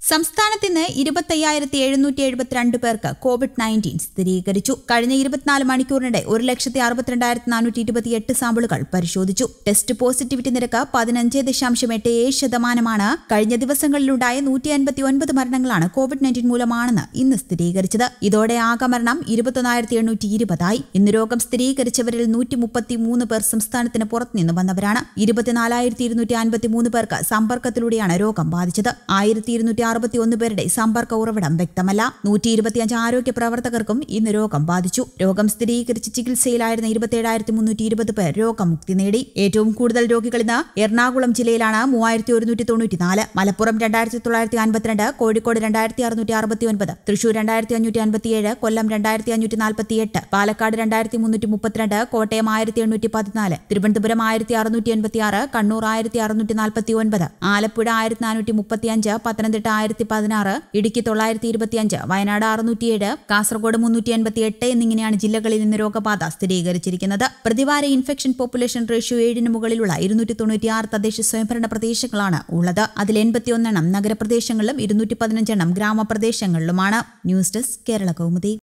സംസ്ഥാനത്ത് ഇന്ന് ഇരുപത്തയ്യായിരത്തി എഴുന്നൂറ്റി എഴുപത്തിരണ്ട് പേർക്ക് കോവിഡ് നയൻറ്റീൻ സ്ഥിരീകരിച്ചു കഴിഞ്ഞ ഇരുപത്തിനാല് മണിക്കൂറിനിടെ ഒരു ലക്ഷത്തി അറുപത്തിരണ്ടായിരത്തി നാനൂറ്റി ഇരുപത്തിയെട്ട് സാമ്പിളുകൾ പരിശോധിച്ചു ടെസ്റ്റ് പോസിറ്റിവിറ്റി നിരക്ക് പതിനഞ്ച് ദശാംശം എട്ട് ഏഴ് ശതമാനമാണ് കഴിഞ്ഞ ദിവസങ്ങളിലുണ്ടായ നൂറ്റി അൻപത്തി ഒൻപത് മരണങ്ങളാണ് കോവിഡ് നയൻറ്റീൻ മൂലമാണെന്ന് ഇന്ന് സ്ഥിരീകരിച്ചത് ഇതോടെ ആകെ മരണം ഇരുപത്തൊന്നായിരത്തി എണ്ണൂറ്റി ഇരുപതായി ഇന്ന് രോഗം സ്ഥിരീകരിച്ചവരിൽ നൂറ്റി മുപ്പത്തി മൂന്ന് പേർ സംസ്ഥാനത്തിന് പുറത്തുനിന്ന് വന്നവരാണ് ഇരുപത്തിനാലായിരത്തി ഇരുന്നൂറ്റി അൻപത്തി മൂന്ന് പേർക്ക് സമ്പർക്കത്തിലൂടെയാണ് രോഗം ബാധിച്ചത് ആയിരത്തി ഇരുന്നൂറ്റി അറുപത്തി ഒന്ന് പേരുടെ സമ്പർക്ക ഉറവിടം വ്യക്തമല്ല നൂറ്റി ഇരുപത്തിയഞ്ച് ആരോഗ്യ പ്രവർത്തകർക്കും ഇന്ന് രോഗം ബാധിച്ചു രോഗം സ്ഥിരീകരിച്ച് ചികിത്സയിലായിരുന്ന ഇരുപത്തിയേഴായിരത്തി മുന്നൂറ്റി ഇരുപത് പേർ രോഗമുക്തി നേടി ഏറ്റവും കൂടുതൽ രോഗികൾ ഇന്ന് എറണാകുളം ജില്ലയിലാണ് മൂവായിരത്തി ഒരുന്നൂറ്റി തൊണ്ണൂറ്റിനാല് മലപ്പുറം രണ്ടായിരത്തി തൊള്ളായിരത്തി അൻപത്തിരണ്ട് കോഴിക്കോട് രണ്ടായിരത്തി അറുന്നൂറ്റി അറുപത്തി ഒൻപത് തൃശൂർ രണ്ടായിരത്തി അഞ്ഞൂറ്റി അൻപത്തിയേഴ് കൊല്ലം രണ്ടായിരത്തി അഞ്ഞൂറ്റി നാൽപ്പത്തിയെട്ട് പാലക്കാട് രണ്ടായിരത്തി മുന്നൂറ്റി മുപ്പത്തിരണ്ട് കോട്ടയം ആയിരത്തി എണ്ണൂറ്റി പതിനാല് തിരുവനന്തപുരം ആയിരത്തി അറുന്നൂറ്റി എൺപത്തി ആറ് കണ്ണൂർ ആയിരത്തി അറുന്നൂറ്റി നാൽപ്പത്തി ഒൻപത് ആലപ്പുഴ ആയിരത്തി നാനൂറ്റി മുപ്പത്തിയഞ്ച് പത്തനംതിട്ട ആയിരത്തി പതിനാറ് ഇടുക്കി തൊള്ളായിരത്തി ഇരുപത്തിയഞ്ച് വയനാട് അറുന്നൂറ്റിയേഴ് കാസർഗോഡ് മുന്നൂറ്റി എൺപത്തി എട്ട് എന്നിങ്ങനെയാണ് ജില്ലകളിൽ നിന്ന് രോഗബാധ സ്ഥിരീകരിച്ചിരിക്കുന്നത് പ്രതിവാര ഇൻഫെക്ഷൻ പോപ്പുലേഷൻ റേഷ്യോ ഏഴിന് മുകളിലുള്ള ഇരുന്നൂറ്റി തൊണ്ണൂറ്റിയാറ് തദ്ദേശ സ്വയംഭരണ പ്രദേശങ്ങളാണ് ഉള്ളത് അതിൽ എൺപത്തിയൊന്നെണ്ണം നഗരപ്രദേശങ്ങളിലും ഇരുന്നൂറ്റി പതിനഞ്ചെണ്ണം ഗ്രാമപ്രദേശങ്ങളിലുമാണ് ന്യൂസ് ഡെസ്ക് കേരള കൗമുദി